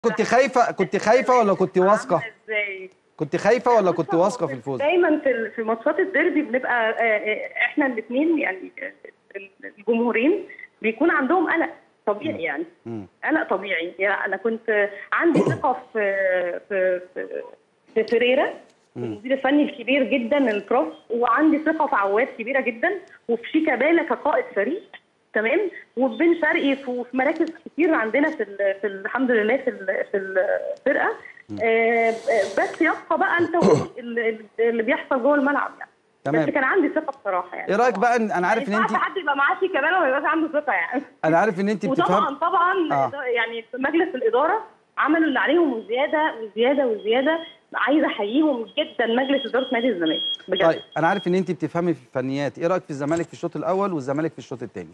كنت خايفه كنت خايفه ولا كنت واثقه عاملة ازاي كنت خايفه ولا كنت واثقه في الفوز دايما في ال- في ماتشات الديربي بنبقى آه، آه، احنا الاثنين يعني آه، الجمهورين بيكون عندهم قلق طبيعي يعني مم. قلق طبيعي يعني انا كنت عندي ثقه في في في, في فيريرا المدير الفني الكبير جدا البروف وعندي ثقه في عواد كبيره جدا وفي شيكابالا كقائد فريق تمام وفي بن شرقي في وفي مراكز كتير عندنا في ال في ال الحمد لله في ال- في الفرقه آه، بس يبقى بقى انت اللي اللي بيحصل جوه الملعب يعني تمام. بس كان عندي ثقه بصراحه يعني ايه رايك بقى إن- انا عارف ان ما انت ينفعش حد يبقى معاه شيكابالا وما يبقاش عنده ثقه يعني انا عارف ان انت وطبعا بتفهم طبعا آه. يعني في مجلس الاداره عملوا اللي عليهم وزياده وزياده وزياده عايزه احييهم جدا مجلس اداره نادي الزمالك بجد طيب انا عارف ان انت بتفهمي في الفنيات ايه رايك في الزمالك في الشوط الاول والزمالك في الشوط الثاني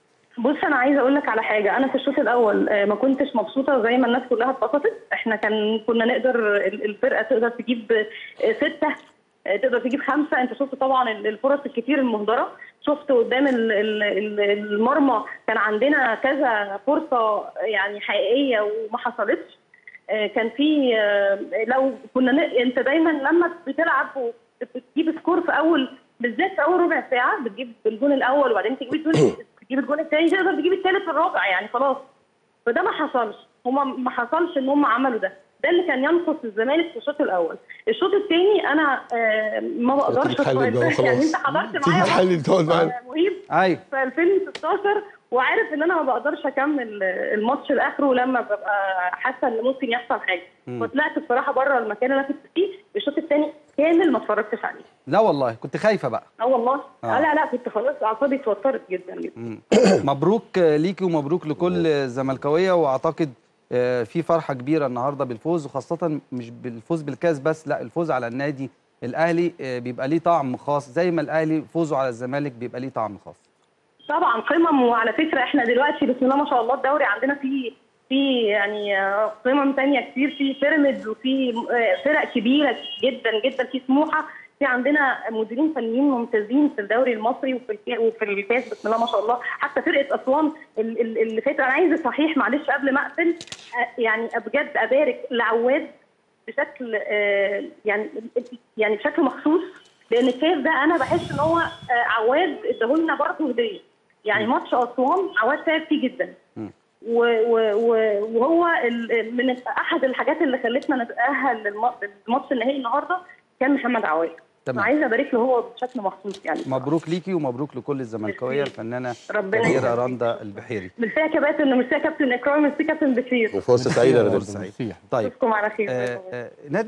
بص انا عايزه اقول لك على حاجه انا في الشوط الاول آه، ما كنتش مبسوطه زي ما الناس كلها اتبسطت احنا كان كنا نقدر ال- الفرقه تقدر تجيب آه، سته آه، تقدر تجيب خمسه انت شفت طبعا ال- الفرص الكتير المهدره شفت قدام ال- ال- ال- المرمى كان عندنا كذا فرصه يعني حقيقيه وما حصلتش آه، كان في آه، لو كنا ن... انت دايما لما بتلعب وبتجيب سكور في اول بالذات في اول ربع ساعه بتجيب الجون الاول وبعدين تجيب الجون تجيب الجون الثاني تقدر تجيب الثالث والرابع يعني خلاص فده ما حصلش هما ما حصلش ان هم عملوا ده ده اللي كان ينقص الزمالك في الشوط الاول الشوط الثاني انا آه، ما بقدرش بتحلل بقى أتفرج. يعني وخلاص. انت حضرت تيجي معايا تحلل ماتش، تقعد معانا. آه، مهيب ايوه في 2016 وعارف ان انا ما بقدرش اكمل الماتش لاخره لما ببقى حاسه ان ممكن يحصل حاجه فطلعت بصراحه بره المكان اللي انا كنت فيه الشوط الثاني كامل ما اتفرجتش عليه لا والله كنت خايفه بقى اه والله آه. آه. لا لا كنت خلاص اعصابي اتوترت جدا جدا مم. مبروك ليكي ومبروك لكل الزملكاويه واعتقد آه، في فرحه كبيره النهارده بالفوز وخاصه مش بالفوز بالكاس بس لا الفوز على النادي الاهلي آه، بيبقى ليه طعم خاص زي ما الاهلي فوزه على الزمالك بيبقى ليه طعم خاص طبعا قمم وعلى فكره احنا دلوقتي بسم الله ما شاء الله الدوري عندنا فيه في يعني آه، قمم تانية كتير في بيراميدز وفي آه، فرق كبيره جدا جدا في سموحه في عندنا مديرين فنيين ممتازين في الدوري المصري وفي الكا- وفي الكاس بسم الله ما شاء الله حتى فرقه اسوان ال- ال- اللي فاتت انا عايزه صحيح معلش قبل ما اقفل آه، يعني بجد ابارك لعواد بشكل آه، يعني يعني بشكل مخصوص لان الكاس ده انا بحس ان هو آه، عواد اداهولنا برضه هديه يعني ماتش اسوان عواد تعب فيه جدا و- و- و- وهو ال- من احد الحاجات اللي خلتنا نتاهل للم- للماتش النهائي النهارده كان محمد عواد تمام. عايزه ابارك له هو بشكل مخصوص يعني مبروك ليكي ومبروك لكل الزملكاويه ميرسي. الفنانه ربنا كبيره يخليك. رندا البحيري ميرسي يا كابتن ميرسي يا كابتن اكرام ميرسي كابتن بشير وفرصه سعيده يا فرصة رضا سعيدة. طيب اشوفكم على خير آه، آه، نادي